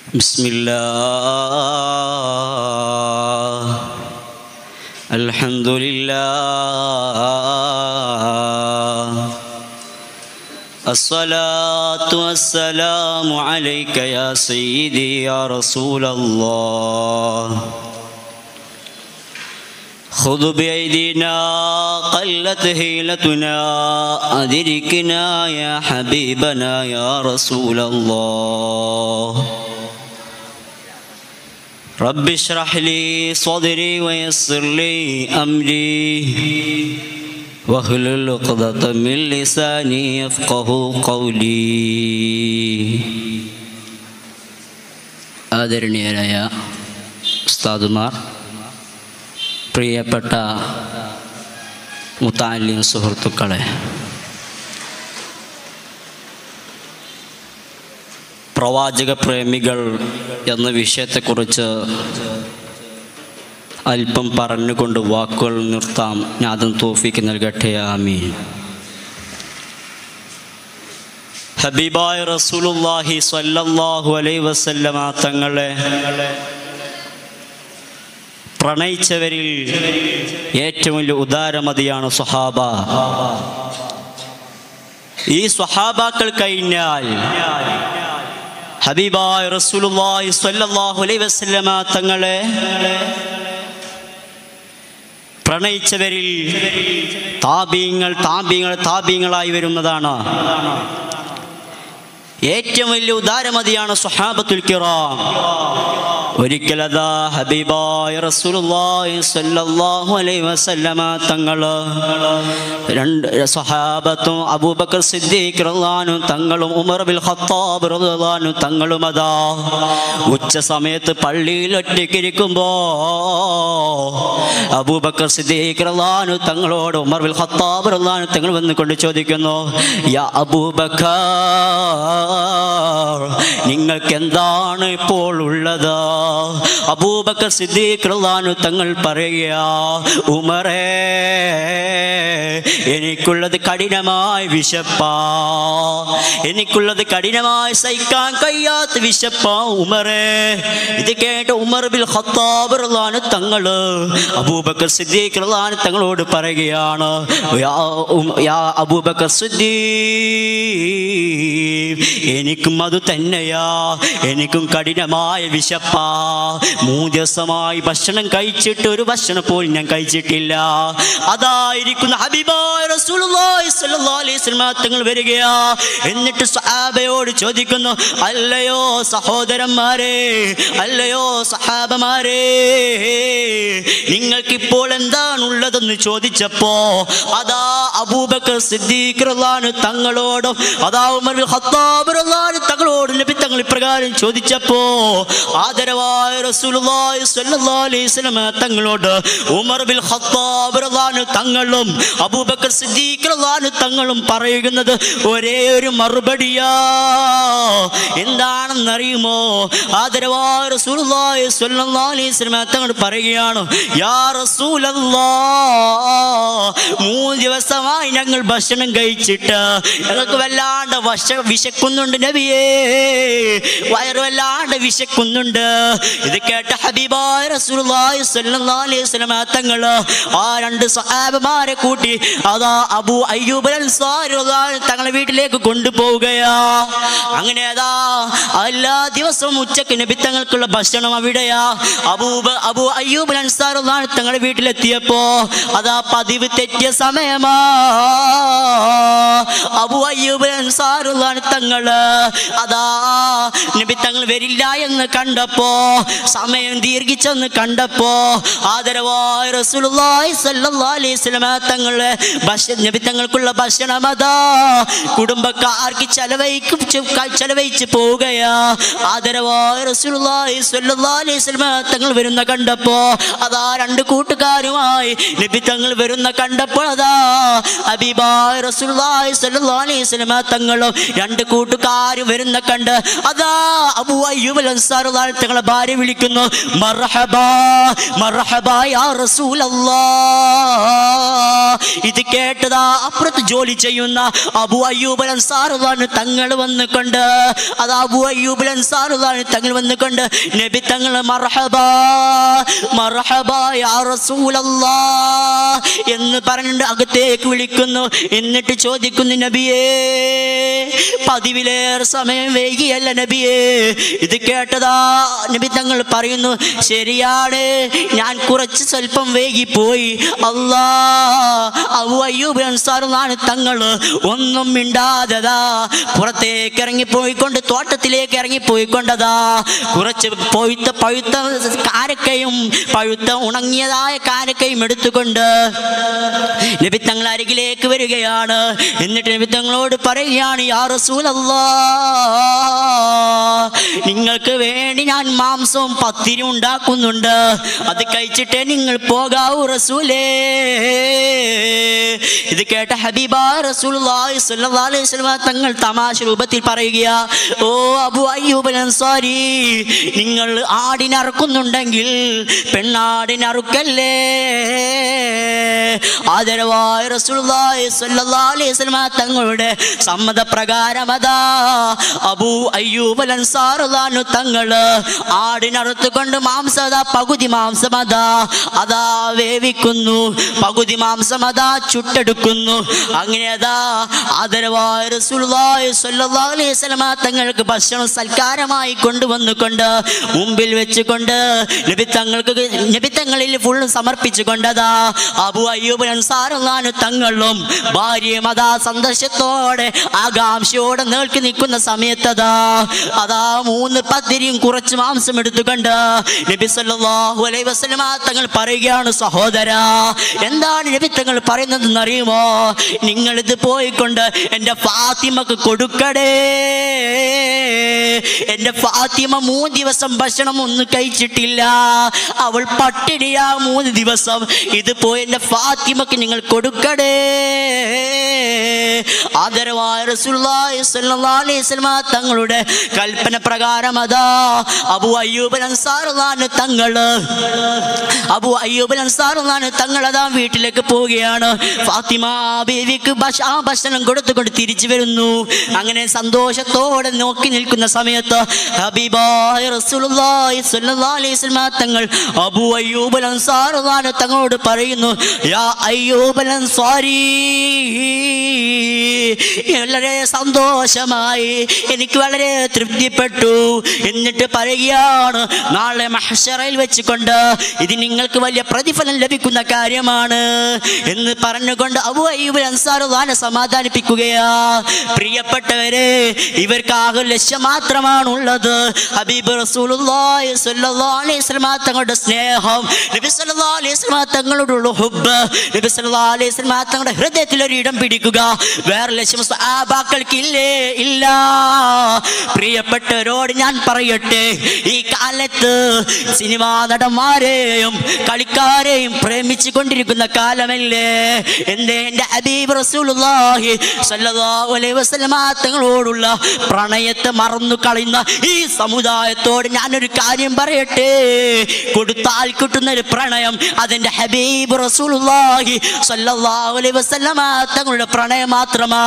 بسم الله الحمد لله الصلاة والسلام عليك يا سيدي يا رسول الله خذ بأيدينا قلت هيلتنا أدركنا يا حبيبنا يا رسول الله رب اشرح لي صدري ويسر لي أمري واحلل عقدة من لساني يفقه قولي ആദരണീയരായ ഉസ്താദുമാർ പ്രിയപ്പെട്ട മുത്താലിം സുഹൃത്തുക്കളെ പ്രവാചക പ്രേമികൾ എന്ന വിഷയത്തെക്കുറിച്ച് അല്പം പറഞ്ഞുകൊണ്ട് വാക്കുകൾ നിർത്താം ഞാതും തോഫിക്ക് നൽകട്ടെ ആമീൻ ഹബീബായ റസൂലുള്ളാഹി സ്വല്ലല്ലാഹു അലൈഹി വസല്ലമ തങ്ങളെ പ്രണയിച്ചവരിൽ ഏറ്റവും വലിയ ഉദാരമതിയാണ് സ്വഹാബ ഈ സ്വഹാബാക്കൾ കഴിഞ്ഞാൽ ഹബീബായ റസൂലുള്ളാഹി സ്വല്ലല്ലാഹു അലൈഹി വസല്ലമ തങ്ങളെ പ്രണയിച്ചവരിൽ താപീങ്ങൾ താപീങ്ങൾ താപീങ്ങളായി വരുന്നതാണ് ഏറ്റവും വലിയ ഉദാരമതിയാണ് സ്വഹാബത്തുൽ കിറാം ഒരിക്കലതാ ഹബീബായ റസൂലുള്ളാഹി സ്വല്ലല്ലാഹു അലൈഹി വസല്ലമ തങ്ങൾ രണ്ട് സ്വഹാബത്തും അബൂബക്കർ സിദ്ദീഖ് റളിയല്ലാഹു തങ്ങളും ഉമർ ബിൽ ഖത്താബ് റളിയല്ലാഹു തങ്ങളും അതാ ഉച്ച സമയത്ത് പള്ളിയിൽ ഒറ്റയ്ക്കിരിക്കുമ്പോ അബൂബക്കർ സിദ്ദീഖ് റളിയല്ലാഹു തങ്ങളോട് ഉമർ ബിൽ ഖത്താബ് റളിയല്ലാഹു തങ്ങൾ വന്നുകൊണ്ട് ചോദിക്കുന്നു യാ അബൂബക്കർ നിങ്ങൾക്ക് എന്താണ് ഇപ്പോൾ ഉള്ളത് അബൂബക്കർ സിദ്ദീഖ് റളിയല്ലാഹു തങ്ങൾ പറയുക ഉമറേ എനിക്കുള്ളത് കഠിനമായ വിശപ്പാ എനിക്കുള്ളത് കഠിനമായി സഹിക്കാൻ കഴിയാത്ത വിശപ്പാ ഉമറേ ഇത് കേട്ട് ഉമർ ബിൽ ഖത്താബ് റളിയല്ലാഹു തങ്ങള് അബൂബക്കർ സിദ്ദീഖ് റളിയല്ലാഹു തങ്ങളോട് പറയുകയാണ് യാ ഉം- യാ അബൂബക്കർ സിദ്ദീഖ് എനിക്കും അത് തന്നെയാ എനിക്കും കഠിനമായ വിശപ്പാ മൂന്ന് ദിവസമായി ഭക്ഷണം കഴിച്ചിട്ട് ഒരു ഭക്ഷണം പോലും ഞാൻ കഴിച്ചിട്ടില്ല അതായിരിക്കുന്ന ഹബീബായ റസൂലുള്ളാഹി സ്വല്ലല്ലാഹു അലൈഹി വസല്ലം തങ്ങൾ വരികയാ എന്നിട്ട് സഹാബയോട് ചോദിക്കുന്നു അല്ലയോ സഹോദരന്മാരെ അല്ലയോ സഹാബമാരെ നിങ്ങൾക്കിപ്പോൾ എന്താണുള്ളതെന്ന് ചോദിച്ചപ്പോ അതാ അബൂബക്കർ സിദ്ദീഖ് റളിയല്ലാഹു തങ്ങളോടും അതാ ഉമർ ബിൻ ഖത്താബ് റളിയല്ലാഹു തങ്ങളോടും നബി തങ്ങൾ ഇപ്രകാരം ചോദിച്ചപ്പോ ആദരവായ റസൂലുള്ളാഹി സ്വല്ലല്ലാഹു അലൈഹി വസല്ലം തങ്ങളോട് ഉമർ ബിൻ ഖത്താബ് റളിയല്ലാഹു തങ്ങളും അബൂബക്കർ സിദ്ദീഖ് റളിയല്ലാഹു തങ്ങളും പറയുന്നത് ഒരേ ഒരു മറുപടിയാ എന്താണെന്നറിയുമോ ആദരവായ റസൂലുള്ളാഹി സ്വല്ലല്ലാഹു അലൈഹി വസല്ലം തങ്ങൾ പറയുകയാണ് യാ റസൂലല്ലാ മൂന്ന് ദിവസമായി ഞങ്ങൾ ഭക്ഷണം കഴിച്ചിട്ട് ഞങ്ങൾക്ക് വല്ലാണ്ട് വശ വിശക്കുന്നുണ്ട് നബിയേ വയറ് വല്ലാണ്ട് വിശക്കുന്നുണ്ട് ഇത് കേട്ട ഹബീബായ റസൂലുള്ളാഹി സ്വല്ലല്ലാഹു അലൈഹി വസല്ലം തങ്ങൾ ആ രണ്ട് സഹാബമാരെ കൂട്ടി അതാ അബൂ അയ്യൂബ് അൻസാരി റളിയല്ലാഹു അൻഹു തങ്ങളെ വീട്ടിലേക്ക് കൊണ്ടുപോവുകയാ അങ്ങനെ അതാ എല്ലാ ദിവസവും ഉച്ചക്ക് നബി തങ്ങൾക്കുള്ള ഭക്ഷണം അവിടെയാ അബൂബ അബൂ അയ്യൂബ് അൻസാർ റളിയല്ലാഹു അൻഹു തങ്ങളുടെ വീട്ടിലെത്തിയപ്പോ അതാ പതിവ് തെറ്റിയ സമയമാ അബു അയ്യൂബ് അൻസാർ റളിയല്ലാഹു അൻഹു തങ്ങള് അതാ നബി തങ്ങൾ വരില്ല എന്ന് കണ്ടപ്പോ സമയം ദീർഘിച്ചെന്ന് കണ്ടപ്പോ ആദരവായ റസൂലുള്ളാഹി സ്വല്ലല്ലാഹു അലൈഹി വസല്ലം തങ്ങളെ ഭക്ഷ നബി തങ്ങൾക്കുള്ള ഭക്ഷണം അതാ കുടുംബക്കാർക്ക് ചെലവഴിക്കും ചെലവഴിച്ച് പോവുകയാ ആദരവായ റസൂലുള്ളാഹി സ്വല്ലല്ലാഹു അലൈഹി വസല്ലം തങ്ങൾ വരുന്ന കണ്ടപ്പോ അതാ രണ്ട് കൂട്ടുകാരുമായി നബി തങ്ങൾ വരുന്ന കണ്ടപ്പോൾ അതാ ഹബീബായ റസൂലുള്ളാഹി സ്വല്ലല്ലാഹു അലൈഹി വസല്ലം തങ്ങളും രണ്ട് കൂട്ടുകാരും വരുന്ന കണ്ട് അതാ അബൂ അയ്യൂബ് അൻസാർ തങ്ങളെ ഭാര്യ വിളിക്കുന്നു മർഹബാ മർഹബാ യാ റസൂലല്ലാ ഇത് കേട്ടതാ അപ്പുറത്ത് ജോലി ചെയ്യുന്ന അബു അയ്യൂബ് അൻസാർ തങ്ങൾ വന്നുകൊണ്ട് അത് അബു അയ്യൂബുൽ അൻസാറുള്ളാണ് തങ്ങൾ വന്നുകൊണ്ട് നബി തങ്ങൾ മർഹബ മർഹബ യാ റസൂലല്ലാ എന്ന് പറഞ്ഞിട്ട് അകത്തേക്ക് വിളിക്കുന്നു എന്നിട്ട് ചോദിക്കുന്നു നബിയേ പതിവിലേറെ സമയം വൈകിയല്ല നബിയേ ഇത് കേട്ടതാ നബി തങ്ങൾ പറയുന്നു ശരിയാണ് ഞാൻ കുറച്ച് സ്വല്പം വൈകിപ്പോയി അല്ലാ അബു അയ്യൂബ് അൻസാറുള്ളാണ് തങ്ങൾ ഒന്നും മിണ്ടാതതാ പുറത്തേക്ക് ഇറങ്ങിപ്പോയിക്കൊണ്ട് തോട്ടത്തിലേക്ക് ഇറങ്ങിപ്പോയിക്കൊണ്ടതാ കുറച്ച് പഴുത്ത പഴുത്ത കാരക്കയും പഴുത്ത ഉണങ്ങിയതായ കാരക്കയും എടുത്തുകൊണ്ട് നബി തങ്ങൾ അരികിലേക്ക് വരികയാണ് എന്നിട്ട് നബി തങ്ങളോട് പറയുകയാണ് യാ റസൂലല്ലാ നിങ്ങൾക്ക് വേണ്ടി ഞാൻ മാംസവും പത്തിരി ഉണ്ടാക്കുന്നുണ്ട് അത് കഴിച്ചിട്ടേ നിങ്ങൾ പോകാവൂ റസൂലേ ഇത് കേട്ട ഹബീബ റസൂലുള്ളാഹി സ്വല്ലല്ലാഹു അലൈഹി വസല്ലം തങ്ങൾ തമാശ രൂപത്തിൽ പറയുകയാ ഓ അബു അയ്യൂബ് അൻസാരി നിങ്ങൾ ആടിനറുക്കുന്നുണ്ടെങ്കിൽ പെണ്ണാടിനറുക്കല്ലേ ആദരവായ റസൂലുള്ളാഹി സ്വല്ലല്ലാഹു അലൈഹി വസല്ലം തങ്ങളുടെ സമ്മതപ്രകാരം അതാ അബൂ അയ്യൂബ് അൽ അൻസാറുള്ളാഹു തങ്ങള് ആടിനറുത്തുകൊണ്ട് മാംസം അതാ പകുതി മാംസം അതാ അതാ വേവിക്കുന്നു പകുതി മാംസം അതാ ചുട്ടെടുക്കുന്നു അങ്ങനെ അതാ ആദരവായ റസൂലുള്ളാഹി സ്വല്ലല്ലാഹു അലൈഹി വസല്ലം തങ്ങൾക്ക് ഭക്ഷണം സൽക്കാരമായി കൊണ്ടുവന്നുകൊണ്ട് മുമ്പിൽ വെച്ചുകൊണ്ട് നബി തങ്ങൾക്ക് നബി തങ്ങളിൽ ഫുള്ളും സമർപ്പിച്ചുകൊണ്ടതാ അബു അയ്യൂബ് അൻസാറുള്ളാഹു തങ്ങളും ഭാര്യയും അതാ സന്തോഷത്തോടെ ആകാംക്ഷയോടെ നേൾക്ക് നിൽക്കുന്ന സമയത്തതാ അതാ മൂന്ന് പത്തിരിയും കുറച്ച് മാംസം എടുത്തുകൊണ്ട് നബി സല്ലല്ലാഹു അലൈഹി വസല്ലമ തങ്ങൾ പറയുകയാണ് സഹോദരാ എന്താണ് നബി തങ്ങൾ പറയുന്നതെന്ന് അറിയുമോ നിങ്ങൾ ഇത് പോയിക്കൊണ്ട് എൻ്റെ ഫാത്തിമക്ക് കൊടുക്കടേ എൻ്റെ ഫാത്തിമ മൂന്ന് ദിവസം ഭക്ഷണം ഒന്നും കഴിച്ചിട്ടില്ല അവൾ പട്ടിണിയാ മൂന്ന് ദിവസം ഇത് പോയി എൻ്റെ ഫാത്തിമക്ക് നിങ്ങൾ കൊടുക്കടേ ആദരവായ റസൂലുള്ളാഹി സ്വല്ലല്ലാഹു അലൈഹി വസല്ലമ തങ്ങളുടെ കൽപ്പന പ്രകാരം അതാ അബു അയ്യൂബ് അൻസാറുള്ളാഹു തങ്ങള് അബു അയ്യൂബ് അൻസാറുള്ളാഹു തങ്ങൾ അതാ വീട്ടിലേക്ക് പോവുകയാണ് ഫാത്തിമ ബീവിക്ക് ഭക്ഷ- ആ ഭക്ഷണം കൊടുത്തുകൊണ്ട് തിരിച്ചു വരുന്നു അങ്ങനെ സന്തോഷത്തോടെ നോക്കി നിൽക്കുന്ന സമയത്ത് ഹബീബായ റസൂലുള്ളാഹി സ്വല്ലല്ലാഹു അലൈഹി വസല്ലമ തങ്ങൾ അബു അയ്യൂബ് അൻസാറുള്ളാഹു തങ്ങളോട് പറയുന്നു യാ അയ്യൂബ് അൻസാരി വളരെ സന്തോഷമായി എനിക്ക് വളരെ തൃപ്തിപ്പെട്ടു എന്നിട്ട് പറയുകയാണ് നാളെ മഹ്ഷറയിൽ വെച്ചുകൊണ്ട് ഇത് നിങ്ങൾക്ക് വലിയ പ്രതിഫലം ലഭിക്കുന്ന കാര്യമാണ് എന്ന് പറഞ്ഞുകൊണ്ട് അബു അയ്യൂബ് അൻസാറുദാനെ സമാധാനിപ്പിക്കുകയാ പ്രിയപ്പെട്ടവരെ ഇവർക്ക് ആകെ ലക്ഷ്യം മാത്രമാണുള്ളത് ഹബീബ് റസൂലുള്ളാഹി സ്വല്ലല്ലാഹു അലൈഹി വസല്ലം തങ്ങളുടെ സ്നേഹം നബി സല്ലല്ലാഹു അലൈഹി വസല്ലം തങ്ങളോടുള്ള ഹുബ്ബ് നബി സല്ലല്ലാഹു അലൈഹി വസല്ലം തങ്ങളുടെ ഹൃദയത്തിൽ ഒരു ഇടം പിടിക്കുക വേറെ ലക്ഷ്യം സഹാബാക്കൾക്ക് ഇല്ലേ ഇല്ല പ്രിയപ്പെട്ടവരോട് ഞാൻ പറയട്ടെ ഈ കാലത്ത് സിനിമാ നടന്മാരെയും കളിക്കാരെയും പ്രേമിച്ചു കൊണ്ടിരിക്കുന്ന കാലമല്ലേ എന്റെ എൻ്റെ ഹബീബ് റസൂലുള്ളാഹി സ്വല്ലല്ലാഹു അലൈഹി വസല്ലമ തങ്ങളോടുള്ള പ്രണയത്തെ മറന്നു കളയുന്ന ഈ സമുദായത്തോട് ഞാനൊരു കാര്യം പറയട്ടെ കൊടുത്താൽ കിട്ടുന്ന ഒരു പ്രണയം അതെന്റെ ഹബീബ് റസൂലുള്ളാഹി സ്വല്ലല്ലാഹു അലൈഹി വസല്ലമ തങ്ങളുടെ പ്രണയം മാത്രമാ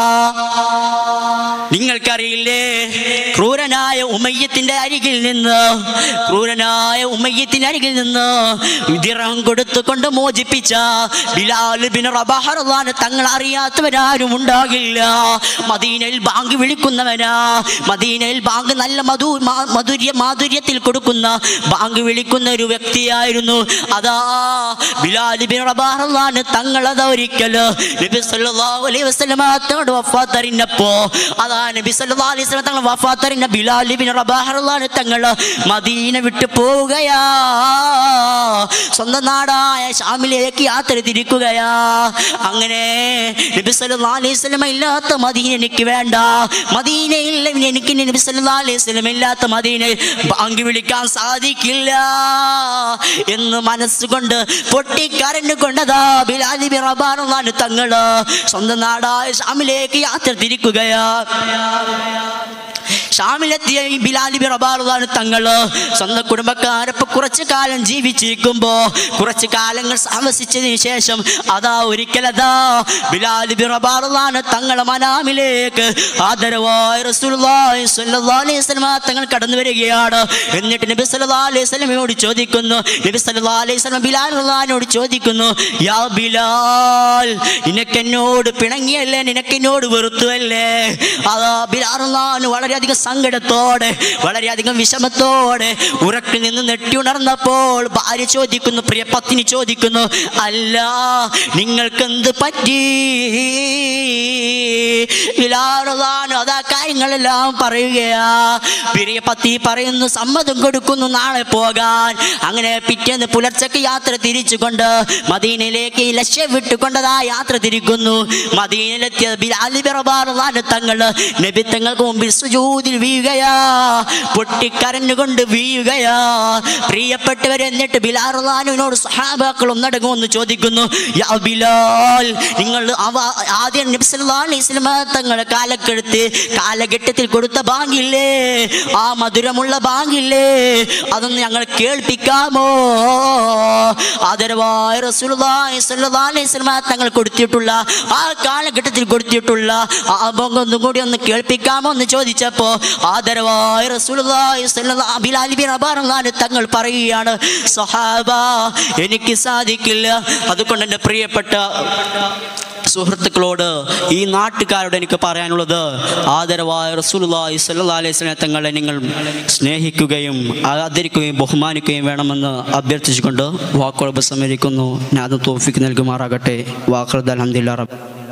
നിങ്ങൾക്കറിയില്ലേ ക്രൂരനായ ഉമയ്യത്തിന്റെ അരികിൽ നിന്ന് ക്രൂരനായ ഉമയ്യത്തിന്റെ അരികിൽ നിന്ന് ദിറഹം കൊടുത്തുകൊണ്ട് മോചിപ്പിച്ച ബിലാൽ ബിൻ റബാഹ് റളിയല്ലാഹു അൻഹു തങ്ങൾ അറിയാത്തവരാരും ഉണ്ടാകില്ല മദീനയിൽ ബാങ്ക് വിളിക്കുന്നവനാ മദീനയിൽ ബാങ്ക് നല്ല മധു മാ- മധുര്യ മാധുര്യത്തിൽ കൊടുക്കുന്ന ബാങ്ക് വിളിക്കുന്ന ഒരു വ്യക്തിയായിരുന്നു അതാ ബിലാൽ ബിൻ റബാഹ് റളിയല്ലാഹു അൻഹു തങ്ങൾ അതാ ഒരിക്കല് നബി സല്ലല്ലാഹു അലൈഹി വസല്ലമ തങ്ങളുടെ വഫാത്തറിഞ്ഞപ്പോ അതാ നബി സല്ലല്ലാഹു അലൈഹി വസല്ലം തങ്ങൾ വഫാത്തറിഞ്ഞ ബിലാൽ ബിൻ റബാഹ് റളിയല്ലാഹു അൻഹു തങ്ങൾ മദീന വിട്ടു പോവുകയാ സ്വന്തം നാടായ ഷാമിലേക്ക് യാത്ര തിരിക്കുകയാ അങ്ങനെ നബി സല്ലല്ലാഹു അലൈഹി വസല്ലം ഇല്ലാത്ത മദീന എനിക്ക് വേണ്ട മദീനയിൽ എനിക്ക് നബി സല്ലല്ലാഹു അലൈഹി വസല്ലം ഇല്ലാത്ത മദീനയിൽ ബാങ്ക് വിളിക്കാൻ സാധിക്കില്ല എന്ന് മനസ്സുകൊണ്ട് പൊട്ടിക്കരഞ്ഞുകൊണ്ടതാ ബിലാൽ ബിൻ റബാഹ് റളിയല്ലാഹു അൻഹു തങ്ങള് സ്വന്തം നാടായ ഷാമിലേക്ക് യാത്ര തിരിക്കുകയാ ഷാമിലെത്തിയ ഈ ബിലാലിബി റബാറുദാണ് തങ്ങള് സ്വന്തം കുടുംബക്കാരൊപ്പം കുറച്ചു കാലം ജീവിച്ചിരിക്കുമ്പോ കുറച്ചു കാലങ്ങൾ താമസിച്ചതിന് ശേഷം അതാ ഒരിക്കലതാ ബിലാലിബി റബാറുദാണ് തങ്ങളെ മനാമിലേക്ക് ആദരവായ റസൂലുള്ളാഹി സ്വല്ലല്ലാഹു അലൈഹി വസല്ലമ തങ്ങൾ കടന്നു വരികയാണ് എന്നിട്ട് നബി സല്ലല്ലാഹു അലൈഹി വസല്ലമയോട് ചോദിക്കുന്നു നബി സല്ലല്ലാഹു അലൈഹി വസല്ലം ബിലാൽ റളിയല്ലാഹുവിനോട് ചോദിക്കുന്നു യാ ബിലാൽ നിനക്കെന്നോട് പിണങ്ങിയല്ലേ നിനക്കെന്നോട് വെറുത്തുവല്ലേ അതാ ബിലാൽ റളിയല്ലാഹു വളരെയധികം സങ്കടത്തോടെ വളരെയധികം വിഷമത്തോടെ ഉറക്കിൽ നിന്ന് നെട്ടി ഉണർന്നപ്പോൾ ഭാര്യ ചോദിക്കുന്നു പ്രിയ പത്നി ചോദിക്കുന്നു അല്ല നിങ്ങൾക്ക് എന്ത് പറ്റി ബിലാറുദാൻ അതാ കാര്യങ്ങളെല്ലാം പറയുകയാ പ്രിയ പത്തി പറയുന്നു സമ്മതം കൊടുക്കുന്നു നാളെ പോകാൻ അങ്ങനെ പിറ്റേന്ന് പുലർച്ചക്ക് യാത്ര തിരിച്ചുകൊണ്ട് മദീനയിലേക്ക് ലക്ഷ്യം വിട്ടുകൊണ്ടതാ യാത്ര തിരിക്കുന്നു മദീനയിലെത്തിയ ബിലാലി ബിറബാറുദാൻ തങ്ങള് നബി തങ്ങൾക്ക് മുമ്പിൽ സുജൂതിൽ വീഴുകയാ പൊട്ടിക്കരഞ്ഞുകൊണ്ട് വീഴുകയാ പ്രിയപ്പെട്ടവരെ എന്നിട്ട് ബിലാറുദാനുവിനോട് സഹാബാക്കൾ ഒന്നടങ്ങുമെന്ന് ചോദിക്കുന്നു യാ ബിലാൽ നിങ്ങൾ അവ ആദ്യം നബി സല്ലല്ലാഹു അലൈഹി വസല്ലമ തങ്ങളെ കാലക്കെടുത്ത് കാലഘട്ടത്തിൽ കൊടുത്ത ബാങ്കില്ലേ ആ മധുരമുള്ള ബാങ്കില്ലേ അതൊന്ന് ഞങ്ങൾ കേൾപ്പിക്കാമോ ആദരവായ റസൂലുള്ളാഹി സ്വല്ലല്ലാഹു അലൈഹി വസല്ലമ തങ്ങൾ കൊടുത്തിട്ടുള്ള ആ കാലഘട്ടത്തിൽ കൊടുത്തിട്ടുള്ള ആ ബാങ്ക് ഒന്നും കൂടി ഒന്ന് കേൾപ്പിക്കാമോ എന്ന് ചോദിച്ചപ്പോ ആദരവായ റസൂലുള്ളാഹി സ്വല്ലല്ലാഹു ബിലാൽ ബിൻ റബാഹ് റളിയല്ലാഹു അൻഹു തങ്ങൾ പറയുകയാണ് സഹാബ എനിക്ക് സാധിക്കില്ല അതുകൊണ്ട് എൻ്റെ പ്രിയപ്പെട്ട സുഹൃത്തുക്കളോട് ഈ നാട്ടുകാരോട് എനിക്ക് പറയാനുള്ളത് ആദരവായ റസൂലുള്ളാഹി സ്വല്ലല്ലാഹു അലൈഹി വസല്ലം തങ്ങളെ നിങ്ങൾ സ്നേഹിക്കുകയും ആദരിക്കുകയും ബഹുമാനിക്കുകയും വേണമെന്ന് അഭ്യർത്ഥിച്ചുകൊണ്ട് വാക്കുകൾ ഉപസംഹരിക്കുന്നു ഞാൻ അത് തോഫിക്ക് നൽകുമാറാകട്ടെ വാഖർദ് അലഹദില്ല റബ്ബ്